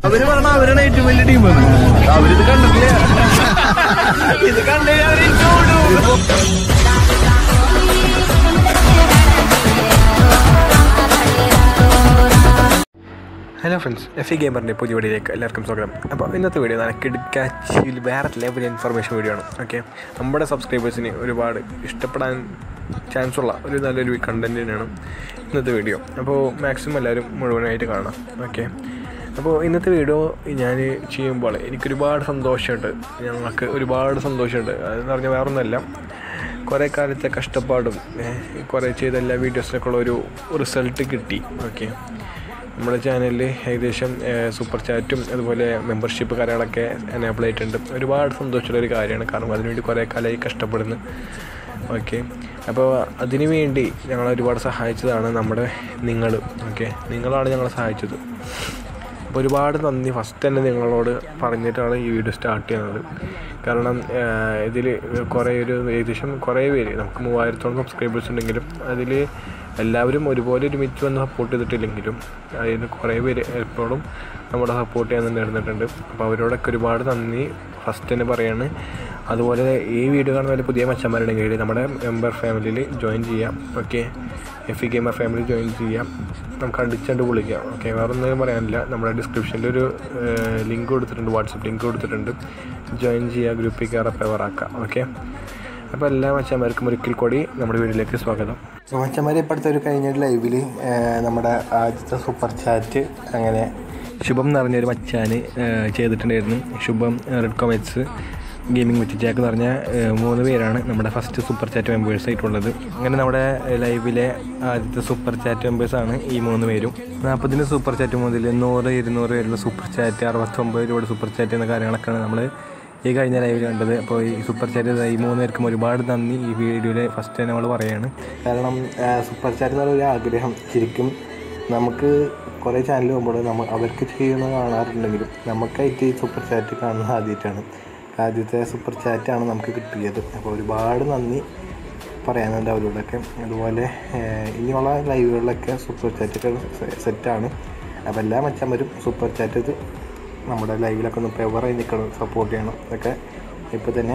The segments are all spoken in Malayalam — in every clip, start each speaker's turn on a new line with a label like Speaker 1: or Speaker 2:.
Speaker 1: അവര് പറഞ്ഞ അവരാണ് ഏറ്റവും വലിയ ടീം അവരിത് കണ്ടിട്ടില്ല ഇത് കണ്ടു അവര് ചൂടും
Speaker 2: ഹലോ ഫ്രണ്ട്സ് എഫ് ഇ ഗെയിമറിൻ്റെ പുതിയ വീഡിയോയിലേക്ക് എല്ലാവർക്കും സ്വാഗതം അപ്പോൾ ഇന്നത്തെ വീഡിയോ നല്ല കിടക്കാച്ചിൽ വേറെ ലെവൽ ഇൻഫർമേഷൻ വീഡിയോ ആണ് ഓക്കെ നമ്മുടെ സബ്സ്ക്രൈബേഴ്സിന് ഒരുപാട് ഇഷ്ടപ്പെടാൻ ചാൻസ് ഉള്ള ഒരു നല്ലൊരു കണ്ടൻറ് തന്നെയാണ് ഇന്നത്തെ വീഡിയോ അപ്പോൾ മാക്സിമം എല്ലാവരും മുഴുവനായിട്ട് കാണാം ഓക്കെ അപ്പോൾ ഇന്നത്തെ വീഡിയോ ഞാൻ ചെയ്യുമ്പോൾ എനിക്കൊരുപാട് സന്തോഷമുണ്ട് ഞങ്ങൾക്ക് ഒരുപാട് സന്തോഷമുണ്ട് അതെന്ന് പറഞ്ഞാൽ വേറൊന്നുമല്ല കുറേ കാലത്തെ കഷ്ടപ്പാടും ഏഹ്, കുറേ ചെയ്ത എല്ലാ വീഡിയോസിനൊക്കെ ഉള്ള ഒരു റിസൾട്ട് കിട്ടി ഓക്കെ നമ്മുടെ ചാനലിൽ ഏകദേശം സൂപ്പർ ചാറ്റും അതുപോലെ മെമ്പർഷിപ്പ് കാര്യങ്ങളൊക്കെ എനേബിൾ ആയിട്ടുണ്ട് ഒരുപാട് സന്തോഷമുള്ള ഒരു കാര്യമാണ് കാരണം അതിനുവേണ്ടി കുറേ കാലമായി കഷ്ടപ്പെടുന്നു ഓക്കെ അപ്പോൾ അതിനു വേണ്ടി ഞങ്ങൾ ഒരുപാട് സഹായിച്ചതാണ് നമ്മുടെ നിങ്ങൾ ഓക്കെ നിങ്ങളാണ് ഞങ്ങളെ സഹായിച്ചത് അപ്പോൾ ഒരുപാട് നന്ദി ഫസ്റ്റ് തന്നെ നിങ്ങളോട് പറഞ്ഞിട്ടാണ് ഈ വീഡിയോ സ്റ്റാർട്ട് ചെയ്യുന്നത് കാരണം ഇതിൽ കുറേ ഒരു ഏകദേശം കുറേ പേര് നമുക്ക് മൂവായിരത്തോളം സബ്സ്ക്രൈബേഴ്സ് ഉണ്ടെങ്കിലും അതിൽ എല്ലാവരും ഒരുപോലെ ഒരുമിച്ച് വന്ന് സപ്പോർട്ട് ചെയ്തിട്ടില്ലെങ്കിലും അതിന് കുറേ പേര് എപ്പോഴും നമ്മുടെ സപ്പോർട്ട് ചെയ്യാൻ നേടുന്നിട്ടുണ്ട് അപ്പോൾ അവരോടൊക്കെ ഒരുപാട് നന്ദി ഫസ്റ്റ് തന്നെ പറയാണ് അതുപോലെ ഈ വീഡിയോ കാണുന്ന പോലെ പുതിയ മച്ചന്മാരുണ്ടെങ്കിൽ നമ്മുടെ മെമ്പർ ഫാമിലിയിൽ ജോയിൻ ചെയ്യാം okay F E gamer family join ചെയ്യാം നമുക്ക് അടിച്ചണ്ട് വിളിക്കാം ഓക്കെ വേറെ ഒന്നും പറയാനില്ല നമ്മുടെ ഡിസ്ക്രിപ്ഷനിൽ ഒരു ലിങ്ക് കൊടുത്തിട്ടുണ്ട് വാട്സപ്പ് ലിങ്ക് കൊടുത്തിട്ടുണ്ട് ജോയിൻ ചെയ്യുക ഗ്രൂപ്പിൽ കയറാൻ ഫേവറാക്കാം ഓക്കെ അപ്പോൾ എല്ലാ മച്ചന്മാർക്കും ഒരിക്കൽ കൂടി നമ്മുടെ വീഡിയോയിലേക്ക് സ്വാഗതം
Speaker 3: മച്ചന്മാർ ഇപ്പോഴത്തെ ഒരു കഴിഞ്ഞ ലൈവിൽ നമ്മുടെ ആദ്യത്തെ സൂപ്പർ ചാറ്റ് അങ്ങനെ
Speaker 2: ശുഭം എന്ന് പറഞ്ഞൊരു മച്ചാന് ഏഹ്, ചെയ്തിട്ടുണ്ടായിരുന്നു Shubham red comets gaming with Jack എന്ന് പറഞ്ഞ ഏഹ്, മൂന്ന് പേരാണ് നമ്മുടെ ഫസ്റ്റ് സൂപ്പർ ചാറ്റ് മെമ്പേഴ്സ് ആയിട്ടുള്ളത് അങ്ങനെ നമ്മുടെ ലൈവിലെ ആദ്യത്തെ സൂപ്പർ ചാറ്റ് മെമ്പേഴ്സാണ് ഈ മൂന്ന് പേരും നാൽപ്പതിന് സൂപ്പർ ചാറ്റ് മുതൽ നൂറ് ഇരുന്നൂറ് വരെയുള്ള സൂപ്പർ ചാറ്റ് അറുപത്തൊമ്പത് രൂപയുടെ സൂപ്പർ ചാറ്റ് എന്ന കാര്യങ്ങളൊക്കെയാണ് നമ്മൾ ഈ കഴിഞ്ഞ ലൈവിൽ കണ്ടത് അപ്പോൾ ഈ സൂപ്പർ ചാറ്റ് ഈ മൂന്ന് പേർക്കും ഒരുപാട് നന്ദി ഈ വീഡിയോയിൽ ഫസ്റ്റ് തന്നെ നമ്മൾ പറയുകയാണ്
Speaker 3: കാരണം സൂപ്പർ ചാറ്റ് എന്നുള്ള ഒരു ആഗ്രഹം ശരിക്കും നമുക്ക് കുറേ ചാനൽ പോകുമ്പോൾ നമ്മൾ അവർക്ക് ചെയ്യുന്നത് കാണാറുണ്ടെങ്കിലും നമുക്കായിട്ട് ഈ സൂപ്പർ ചാറ്റ് കാണുന്നത് ആദ്യമായിട്ടാണ് ആദ്യത്തെ സൂപ്പർ ചാറ്റാണ് നമുക്ക് കിട്ടിയത് അപ്പോൾ ഒരുപാട് നന്ദി പറയാനുണ്ട് അവരോടൊക്കെ അതുപോലെ ഏഹ്, ഇനിയുള്ള ലൈവുകളിലൊക്കെ സൂപ്പർ ചാറ്റൊക്കെ സെറ്റാണ് അപ്പോൾ എല്ലാ മച്ചന്മാരും സൂപ്പർ ചാറ്റ് ഇത് നമ്മുടെ ലൈവിലൊക്കെ ഒന്ന് ഫേവറായി നിൽക്കണം സപ്പോർട്ട് ചെയ്യണം ഇതൊക്കെ ഇപ്പോൾ തന്നെ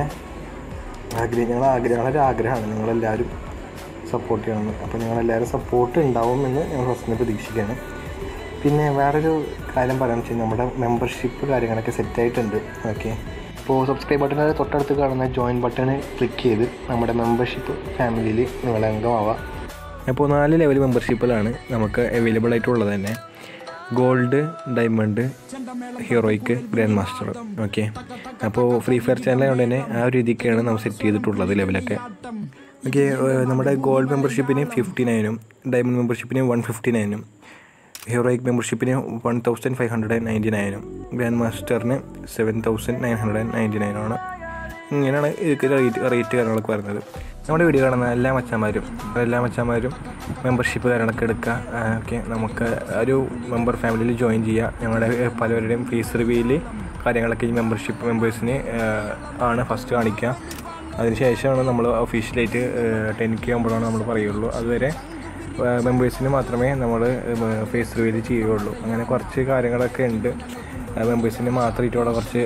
Speaker 3: ആഗ്രഹം ഞങ്ങൾ ആഗ്രഹങ്ങളൊരു ആഗ്രഹമാണ് നിങ്ങളെല്ലാവരും സപ്പോർട്ട് ചെയ്യണമെന്ന് അപ്പോൾ നിങ്ങളെല്ലാവരും സപ്പോർട്ട് ഉണ്ടാവുമെന്ന് ഞങ്ങൾ ഫസ്റ്റിന് പ്രതീക്ഷിക്കുകയാണ് പിന്നെ വേറൊരു കാര്യം പറയാമെന്ന് വെച്ചാൽ നമ്മുടെ മെമ്പർഷിപ്പ് കാര്യങ്ങളൊക്കെ സെറ്റായിട്ടുണ്ട് ഓക്കെ ഇപ്പോൾ സബ്സ്ക്രൈബ് ബട്ടണിൻ്റെ തൊട്ടടുത്ത് കാണുന്ന ജോയിൻ ബട്ടൺ ക്ലിക്ക് ചെയ്ത് നമ്മുടെ മെമ്പർഷിപ്പ് ഫാമിലിയിൽ നിങ്ങൾ അംഗമാവാം
Speaker 2: അപ്പോൾ നാല് ലെവൽ മെമ്പർഷിപ്പിലാണ് നമുക്ക് അവൈലബിൾ ആയിട്ടുള്ളത് തന്നെ ഗോൾഡ് ഡയമണ്ട് ഹീറോയ്ക്ക് ഗ്രാൻഡ് മാസ്റ്റർ ഓക്കെ അപ്പോൾ ഫ്രീ ഫയർ ചാനൽ ആയതുകൊണ്ട് തന്നെ ആ ഒരു രീതിക്കാണ് നമ്മൾ സെറ്റ് ചെയ്തിട്ടുള്ളത് ലെവലൊക്കെ ഓക്കെ നമ്മുടെ ഗോൾഡ് മെമ്പർഷിപ്പിന് ഫിഫ്റ്റി നയനും ഡയമണ്ട് മെമ്പർഷിപ്പിന് വൺ ഫിഫ്റ്റി നയനും ഹീറോയിക് മെമ്പർഷിപ്പിന് one thousand five hundred and ninety നയനും ഗ്രാൻഡ് മാസ്റ്ററിന് seven thousand nine hundred and ninety നയനുമാണ് ഇങ്ങനെയാണ് ഇതിക്ക് റേറ്റ് റേറ്റ് കാര്യങ്ങളൊക്കെ വരുന്നത് നമ്മുടെ വീഡിയോ കാണുന്ന എല്ലാ മച്ചാന്മാരും എല്ലാ മച്ചാന്മാരും മെമ്പർഷിപ്പ് കാര്യങ്ങളൊക്കെ എടുക്കുക ഓക്കെ നമുക്ക് ഒരു മെമ്പർ ഫാമിലിയിൽ ജോയിൻ ചെയ്യുക ഞങ്ങളുടെ പലവരുടെയും ഫീസ് റിവ്യൂയിൽ കാര്യങ്ങളൊക്കെ ഈ മെമ്പർഷിപ്പ് മെമ്പേഴ്സിന് ആണ് ഫസ്റ്റ് കാണിക്കുക അതിനുശേഷമാണ് നമ്മൾ ഒഫീഷ്യലായിട്ട് ടെൻ കെ ആകുമ്പോഴാണ് നമ്മൾ പറയുള്ളൂ അതുവരെ മെമ്പേഴ്സിന് മാത്രമേ നമ്മൾ ഫേസ് റിവ്യൂല് ചെയ്യുകയുള്ളൂ അങ്ങനെ കുറച്ച് കാര്യങ്ങളൊക്കെ ഉണ്ട് മെമ്പേഴ്സിന് മാത്രമായിട്ടുള്ള കുറച്ച്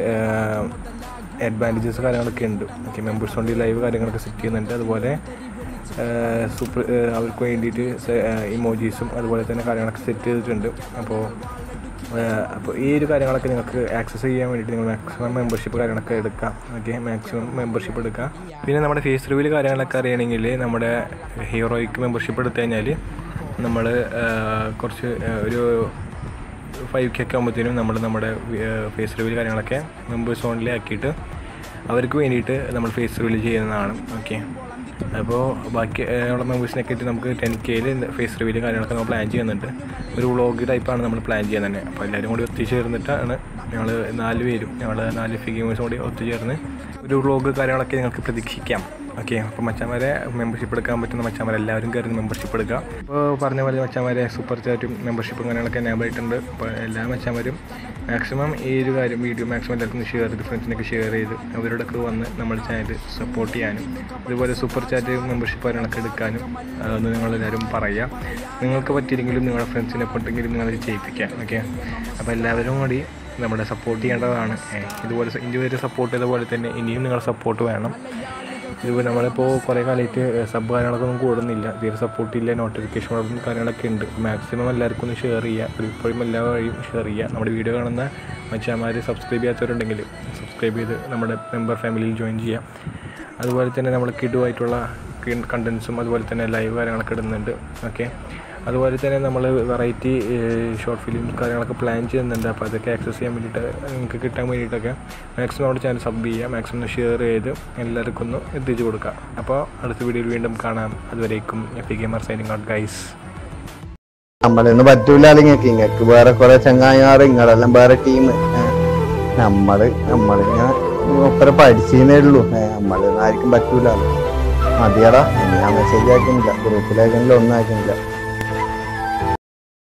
Speaker 2: അഡ്വാൻറ്റേജസ് കാര്യങ്ങളൊക്കെ ഉണ്ട് ഓക്കെ മെമ്പേഴ്സ് കൊണ്ട് ലൈവ് കാര്യങ്ങളൊക്കെ സെറ്റ് ചെയ്യുന്നുണ്ട് അതുപോലെ സൂപ്പർ അവർക്ക് വേണ്ടിയിട്ട് ഇമോജീസും അതുപോലെ തന്നെ കാര്യങ്ങളൊക്കെ സെറ്റ് ചെയ്തിട്ടുണ്ട് അപ്പോൾ അപ്പോൾ ഈ ഒരു കാര്യങ്ങളൊക്കെ നിങ്ങൾക്ക് ആക്സസ് ചെയ്യാൻ വേണ്ടിയിട്ട് നിങ്ങൾ മാക്സിമം മെമ്പർഷിപ്പ് കാര്യങ്ങളൊക്കെ എടുക്കാം ഓക്കെ മാക്സിമം മെമ്പർഷിപ്പ് എടുക്കാം പിന്നെ നമ്മുടെ ഫേസ് റിവ്യൂല് കാര്യങ്ങളൊക്കെ അറിയണമെങ്കിൽ നമ്മുടെ ഹീറോയ്ക്ക് മെമ്പർഷിപ്പ് എടുത്തു കഴിഞ്ഞാൽ നമ്മൾ കുറച്ച് ആ, ഒരു ഫൈവ് കെ ഒക്കെ ആകുമ്പോഴത്തേനും നമ്മൾ നമ്മുടെ ഫേസ് റിവ്യൂ കാര്യങ്ങളൊക്കെ മെമ്പേഴ്സ് ഓൺലി ആക്കിയിട്ട് അവർക്ക് വേണ്ടിയിട്ട് നമ്മൾ ഫേസ് റിവ്യൂ ചെയ്യുന്നതാണ് ഓക്കെ അപ്പോൾ ബാക്കി ഏഹ്, ഉള്ള മെമ്പേഴ്സിനൊക്കെ ആയിട്ട് നമുക്ക് ടെൻ കെയിൽ ഫേസ് റിവ്യൂ കാര്യങ്ങളൊക്കെ നമ്മൾ പ്ലാൻ ചെയ്യുന്നുണ്ട് ഒരു വ്ളോഗ് ടൈപ്പാണ് നമ്മൾ പ്ലാൻ ചെയ്യുന്നത് തന്നെ അപ്പോൾ എല്ലാവരും കൂടി ഒത്തുചേർന്നിട്ടാണ് ഞങ്ങൾ നാല് പേരും ഞങ്ങൾ നാല് ഫിഗേഴ്സും കൂടി ഒത്തുചേർന്ന് ഒരു വ്ളോഗ് കാര്യങ്ങളൊക്കെ നിങ്ങൾക്ക് പ്രതീക്ഷിക്കാം ഓക്കെ അപ്പോൾ മച്ചാമാരെ മെമ്പർഷിപ്പ് എടുക്കാൻ പറ്റുന്ന മച്ചാമാരെ എല്ലാവരും കയറി മെമ്പർഷിപ്പ് എടുക്കുക അപ്പോൾ പറഞ്ഞ പോലെ മച്ചാമാരെ സൂപ്പർ ചാറ്റും മെമ്പർഷിപ്പും കാര്യങ്ങളൊക്കെ എനേബിൾ ആയിട്ടുണ്ട് അപ്പോൾ എല്ലാ മച്ചാമാരും മാക്സിമം ഈ ഒരു കാര്യം വീഡിയോ മാക്സിമം എല്ലാവർക്കും ഷെയർ ചെയ്ത് ഫ്രണ്ട്സിനൊക്കെ ഷെയർ ചെയ്ത് അവരോടൊക്കെ വന്ന് നമ്മുടെ ചാനൽ സപ്പോർട്ട് ചെയ്യാനും അതുപോലെ സൂപ്പർ ചാറ്റ് മെമ്പർഷിപ്പ് കാര്യങ്ങളൊക്കെ എടുക്കാനും അതൊന്ന് നിങ്ങളെല്ലാവരും പറയുക നിങ്ങൾക്ക് പറ്റിയില്ലെങ്കിലും നിങ്ങളുടെ ഫ്രണ്ട്സിനെ കൊണ്ടെങ്കിലും നിങ്ങൾ ചെയ്യിപ്പിക്കാം ഓക്കെ അപ്പോൾ എല്ലാവരും കൂടി നമ്മുടെ സപ്പോർട്ട് ചെയ്യേണ്ടതാണ് ഏ, ഇതുപോലെ സ- ഇതുവരെ സപ്പോർട്ട് ചെയ്ത പോലെ തന്നെ ഇനിയും നിങ്ങളുടെ സപ്പോർട്ട് വേണം ഇതുപോലെ നമ്മളിപ്പോൾ കുറേ കാലമായിട്ട് സബ് കാര്യങ്ങളൊക്കെ ഒന്നും കൂടുന്നില്ല തീരെ സപ്പോർട്ടില്ല നോട്ടിഫിക്കേഷൻ കാര്യങ്ങളൊക്കെ ഉണ്ട് മാക്സിമം എല്ലാവർക്കും ഒന്ന് ഷെയർ ചെയ്യുക ഒരു ഇപ്പോഴും എല്ലാ വഴിയും ഷെയർ ചെയ്യുക നമ്മുടെ വീഡിയോ കാണുന്ന മച്ചാന്മാർ സബ്സ്ക്രൈബ് ചെയ്യാത്തവരുണ്ടെങ്കിൽ സബ്സ്ക്രൈബ് ചെയ്ത് നമ്മുടെ മെമ്പർ ഫാമിലിയിൽ ജോയിൻ ചെയ്യാം അതുപോലെ തന്നെ നമ്മൾ കിഡുമായിട്ടുള്ള കണ്ടൻസും അതുപോലെ തന്നെ ലൈവ് കാര്യങ്ങളൊക്കെ ഇടുന്നുണ്ട് ഓക്കെ അതുപോലെ തന്നെ നമ്മൾ വെറൈറ്റി ഷോർട്ട് ഫിലിം കാര്യങ്ങളൊക്കെ പ്ലാൻ ചെയ്യുന്നുണ്ട് അപ്പോൾ അതൊക്കെ ആക്സസ് ചെയ്യാൻ വേണ്ടിയിട്ട് നിങ്ങൾക്ക് കിട്ടാൻ വേണ്ടിയിട്ടൊക്കെ മാക്സിമം നമ്മുടെ ചാനൽ സബ് ചെയ്യുക മാക്സിമം ഷെയർ ചെയ്ത് എല്ലാവർക്കും ഒന്ന് എത്തിച്ചു കൊടുക്കുക അപ്പോൾ അടുത്ത വീഡിയോയിൽ വീണ്ടും കാണാം അതുവരേക്കും F gamer signing out guys
Speaker 4: നമ്മളൊന്നും പറ്റൂല നിങ്ങൾക്ക് ഇങ്ങക്ക് വേറെ കുറെ ചങ്ങായിമാർ ഇങ്ങളെല്ലാം വേറെ ടീം നമ്മള് നമ്മളിങ്ങനെ ഒപ്പര പഠിച്ചേ ഉള്ളൂ നമ്മളൊന്നും ആർക്കും പറ്റൂല മതിയടാ ഇനി ഞാൻ മെസ്സേജ് അയക്കുന്നില്ല ഗ്രൂപ്പിൽ അയക്കുന്നില്ല ഒന്നും അയക്കുന്നില്ല